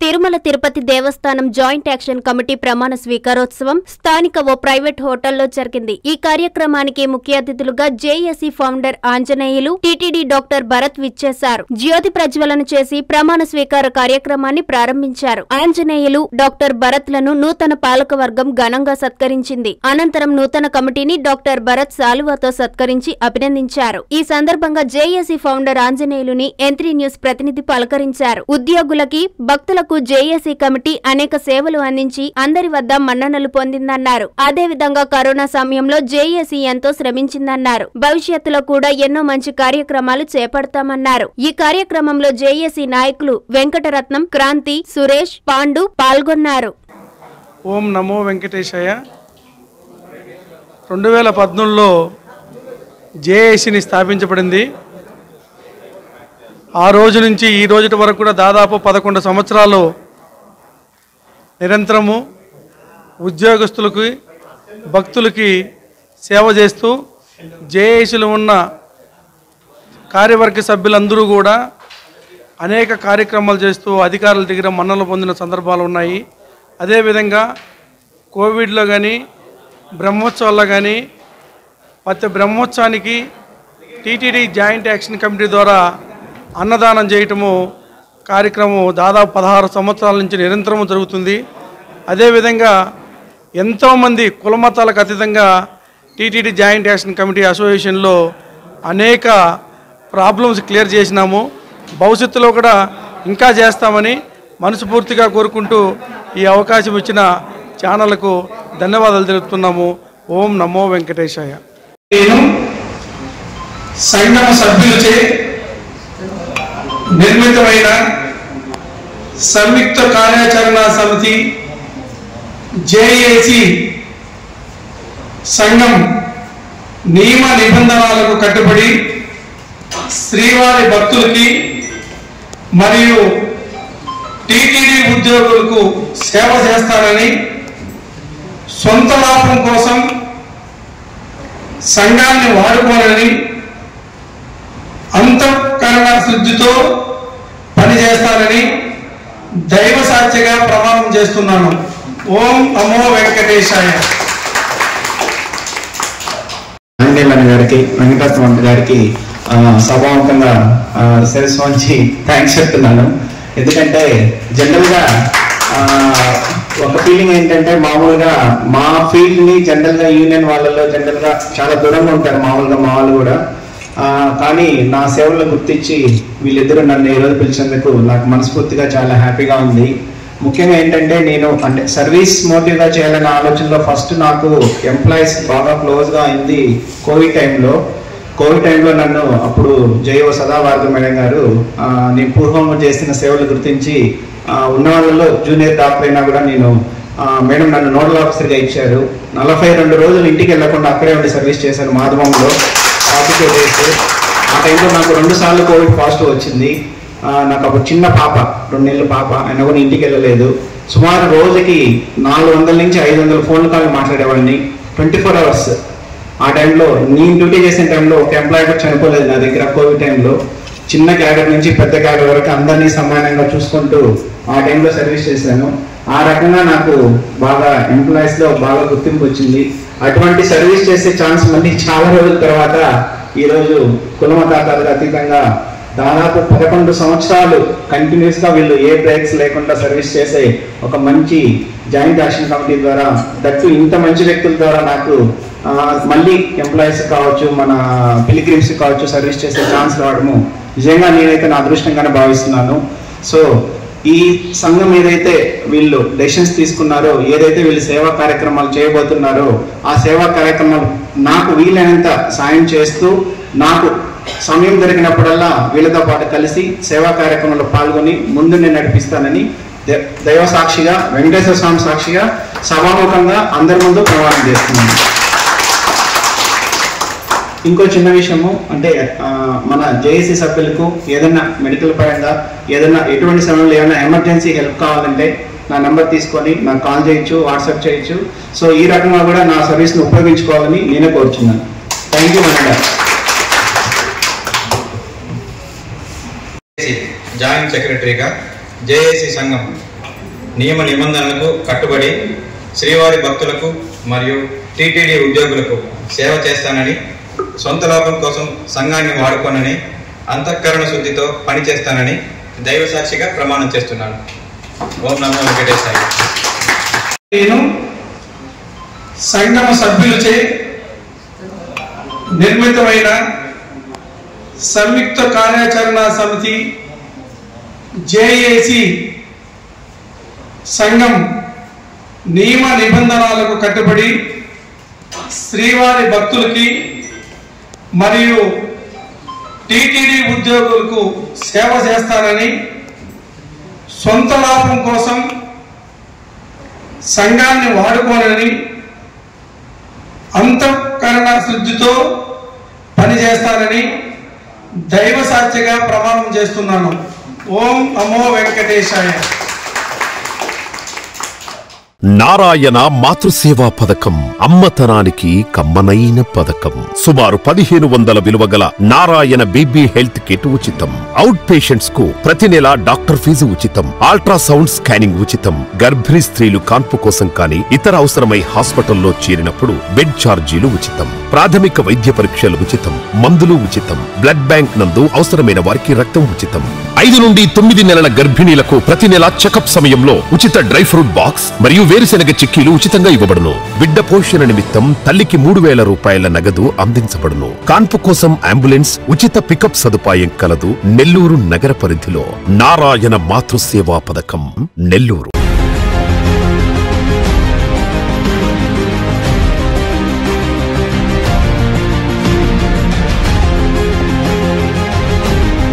తిరుమల తిరుపతి దేవస్థానం joint action committee ప్రమాణ స్వీకారోత్సవం స్థానిక ఓ ప్రైవేట్ హోటల్లో జరిగింది ఈ కార్యక్రమానికి ముఖ్య అతిథులుగా JAC founder Anjaneyulu TTD doctor Bharat విచ్చేశారు జ్యోతి ప్రజ్వలన చేసి ప్రమాణ స్వీకార కార్యక్రమాన్ని ప్రారంభించారు ఆంజనేయులు డాక్టర్ భరత్ లను నూతన పాలకవర్గం ఘనంగా సత్కరించింది అనంతరం నూతన కమిటీని డాక్టర్ భరత్ సాలువాతో సత్కరించి అభినందించారు ఈ సందర్భంగా జేఏసీ ఫౌండర్ ఆంజనేయులుని ఎంత్రీ న్యూస్ ప్రతినిధి పలకరించారు ఉద్యోగులకి భక్తులకు జేఏసీ కమిటీ అనేక సేవలు అందించి అందరి వద్ద మన్ననలు పొందిందన్నారు అదేవిధంగా కరోనా సమయంలో జేఏసీ ఎంతో శ్రమించిందన్నారు భవిష్యత్తులో కూడా ఎన్నో మంచి కార్యక్రమాలు చేపడతామన్నారు ఈ కార్యక్రమంలో జేఏసీ నాయకులు వెంకటరత్నం క్రాంతి సురేష్ పాండు పాల్గొన్నారు ఓం నమో వెంకటేశయ్య రెండు వేల పద్నాలుగులో జేఏసీని స్థాపించబడింది ఆ రోజు నుంచి ఈ రోజు వరకు కూడా దాదాపు పదకొండు సంవత్సరాలు నిరంతరము ఉద్యోగస్తులకి భక్తులకి సేవ చేస్తూ జేఏసీలో ఉన్న కార్యవర్గ సభ్యులందరూ కూడా అనేక కార్యక్రమాలు చేస్తూ అధికారుల దగ్గర మన్నలు పొందిన సందర్భాలు ఉన్నాయి అదేవిధంగా కోవిడ్లో కానీ బ్రహ్మోత్సవాల్లో కానీ ప్రతి బ్రహ్మోత్సవానికి టీటీడీ జాయింట్ యాక్షన్ కమిటీ ద్వారా అన్నదానం చేయటము కార్యక్రమం దాదాపు పదహారు సంవత్సరాల నుంచి నిరంతరం జరుగుతుంది అదేవిధంగా ఎంతోమంది కులమతాలకు అతీతంగా టీటీడీ జాయింట్ యాక్షన్ కమిటీ అసోసియేషన్లో అనేక ప్రాబ్లమ్స్ క్లియర్ చేసినాము భవిష్యత్తులో కూడా ఇంకా చేస్తామని మనస్ఫూర్తిగా కోరుకుంటూ ఈ అవకాశం ఇచ్చిన ఛానళ్లకు ధన్యవాదాలు తెలుపుతున్నాము ఓం నమో వెంకటేశాయ నేను సంగమ సభ్యులచే నిర్మితమైన సంయుక్త కార్యాచరణ సమితి జేఏసి సంఘం నియమ నిబంధనలకు కట్టుబడి శ్రీవారి భక్తులకి మరియు టీటీడీ ఉద్యోగులకు సేవ చేస్తానని సొంత లాభం కోసం సంఘాన్ని వాడుకోనని అంతఃకరణ శుద్ధితో పనిచేస్తానని దైవ సాక్షిగా ప్రమాణం చేస్తున్నాను ఓం నమో వెంకటేశాయ ఆంజనేయులు గారికి వెంకటరత్న గారికి ఆ, సభాముఖంగా ఆ, శిరస్సు వంచి థ్యాంక్స్ చెప్తున్నాను ఎందుకంటే జనరల్గా ఆ, ఒక ఫీలింగ్ ఏంటంటే మామూలుగా మా ఫీల్డ్ ని జనరల్ గా యూనియన్ వాళ్ళలో జనరల్ గా చాలా దూరంగా ఉంటారు మామూలుగా మా వాళ్ళు కూడా ఆ, కానీ నా సేవలను గుర్తించి వీళ్ళిద్దరూ నన్ను ఈరోజు పిలిచినందుకు నాకు మనస్ఫూర్తిగా చాలా హ్యాపీగా ఉంది ముఖ్యంగా ఏంటంటే నేను అంటే సర్వీస్ మోటివ్ గా చేయాలనే ఆలోచనలో ఫస్ట్ నాకు ఎంప్లాయీస్ బాగా క్లోజ్ గా అయింది కోవిడ్ టైంలో కోవిడ్ టైంలో నన్ను అప్పుడు జయో సదాభారతి మేడం గారు ఆ, నేను పూర్వం చేసిన సేవలు గుర్తించి ఆ, ఉన్న వాళ్ళలో జూనియర్ డాక్టర్ అయినా కూడా నేను ఆ, మేడం నన్ను నోడల్ ఆఫీసర్గా ఇచ్చారు నలభై రెండు రోజులు ఇంటికి వెళ్లకుండా అక్కడే ఉండి సర్వీస్ చేశాను మాధవంలో ఫార్టీ టూ డేస్ ఆ టైంలో నాకు రెండు సార్లు కోవిడ్ పాజిటివ్ వచ్చింది ఆ, నాకు అప్పుడు చిన్న పాప రెండు నెలల పాప అయినా కూడా ఇంటికి వెళ్ళలేదు సుమారు రోజుకి నాలుగు వందల నుంచి ఐదు వందల ఫోన్ కాల్ మాట్లాడేవాడిని ట్వంటీ ఫోర్ అవర్స్ ఆ టైంలో నేను డ్యూటీ చేసిన టైంలో ఒక ఎంప్లాయీ కూడా చనిపోలేదు నా దగ్గర కోవిడ్ టైంలో చిన్న క్యాడర్ నుంచి పెద్ద క్యాడర్ వరకు అందరినీ సమానంగా చూసుకుంటూ ఆ టైంలో సర్వీస్ చేశాను ఆ రకంగా నాకు బాగా ఎంప్లాయీస్ లో బాగా గుర్తింపు వచ్చింది అటువంటి సర్వీస్ చేసే ఛాన్స్ మళ్ళీ చాలా రోజుల తర్వాత ఈ రోజు కులమతాలకు అతీతంగా దాదాపు పదకొండు సంవత్సరాలు కంటిన్యూస్ గా వీళ్ళు ఏ బ్రేక్స్ లేకుండా సర్వీస్ చేసే ఒక మంచి జాయింట్ యాక్షన్ కమిటీ ద్వారా దట్టు ఇంత మంచి వ్యక్తుల ద్వారా నాకు ఆ, మళ్ళీ ఎంప్లాయీస్ కావచ్చు మన పిలిగ్రిమ్స్ కావచ్చు సర్వీస్ చేసే ఛాన్స్ రావడము నిజంగా నేనైతే నా అదృష్టంగానే భావిస్తున్నాను సో ఈ సంఘం ఏదైతే వీళ్ళు డెసిషన్స్ తీసుకున్నారో ఏదైతే వీళ్ళు సేవా కార్యక్రమాలు చేయబోతున్నారో ఆ సేవా కార్యక్రమాలు నాకు వీలైనంత సాయం చేస్తూ నాకు సమయం దొరికినప్పుడల్లా వీళ్ళతో పాటు కలిసి సేవా కార్యక్రమంలో పాల్గొని ముందు నేను నడిపిస్తానని దే- దైవ సాక్షిగా వెంకటేశ్వర స్వామి సాక్షిగా సభాముఖంగా అందరి ముందు ప్రమాణం చేస్తున్నాను ఇంకో చిన్న విషయము అంటే ఆ, మన జేఏసీ సభ్యులకు ఏదైనా మెడికల్ పరంగా ఏదైనా ఎటువంటి సమయంలో ఏమైనా ఎమర్జెన్సీ హెల్ప్ కావాలంటే నా నెంబర్ తీసుకొని నాకు కాల్ చేయొచ్చు వాట్సాప్ చేయొచ్చు సో ఈ రకంగా కూడా నా సర్వీస్ని ఉపయోగించుకోవాలని నేనే కోరుచున్నాను థ్యాంక్ యూ మేడం జాయింట్ సెక్రటరీగా జేఏసీ సంఘం నియమ నిబంధనలకు కట్టుబడి శ్రీవారి భక్తులకు మరియు టీటీడీ ఉద్యోగులకు సేవ చేస్తానని సొంత లాభం కోసం సంఘాన్ని వాడుకోనని అంతఃకరణ శుద్ధితో పనిచేస్తానని దైవ సాక్షిగా ప్రమాణం చేస్తున్నాను ఓం నమో వెంకటేశాయ నేను సంగమ సభ్యులచే నిర్మితమైన సంయుక్త కార్యాచరణ సమితి జేఏసి సంఘం నియమ నిబంధనలకు కట్టుబడి శ్రీవారి భక్తులకి మరియు టీటీడీ ఉద్యోగులకు సేవ చేస్తానని సొంత లాభం కోసం సంఘాన్ని వాడుకోనని అంతఃకరణ శుద్ధితో పనిచేస్తానని దైవ సాక్షిగా ప్రమాణం చేస్తున్నాను ఓం నమో వెంకటేశాయ నారాయణ మాతృసేవా పథకం అమ్మతనానికి కమ్మనైన పథకం సుమారు పదిహేను వందల విలువ గల నారాయణ బీబీ హెల్త్ కిట్ ఉచితం అవుట్ పేషెంట్స్ కు ప్రతి నెల డాక్టర్ ఫీజు ఉచితం అల్ట్రాసౌండ్ స్కానింగ్ ఉచితం గర్భిణీ స్త్రీలు కాన్పు కోసం కానీ ఇతర అవసరమై హాస్పిటల్లో చేరినప్పుడు బెడ్ ఛార్జీలు ఉచితం ప్రాథమిక వైద్య పరీక్షలు ఉచితం మందులు ఉచితం బ్లడ్ బ్యాంక్ నందు అవసరమైన వారికి రక్తం ఉచితం ఐదు నుండి తొమ్మిది నెలల గర్భిణీలకు ప్రతి నెల చెకప్ సమయంలో ఉచిత డ్రై ఫ్రూట్ బాక్స్ మరియు వేరుశెనగ చిక్కీలు ఉచితంగా ఇవ్వబడును బిడ్డ పోషణ నిమిత్తం తల్లికి మూడు వేల రూపాయల నగదు అందించబడును కాన్పు కోసం అంబులెన్స్ ఉచిత పికప్ సదుపాయం కలదు నెల్లూరు నగర పరిధిలో నారాయణ మాతృసేవా పథకం నెల్లూరు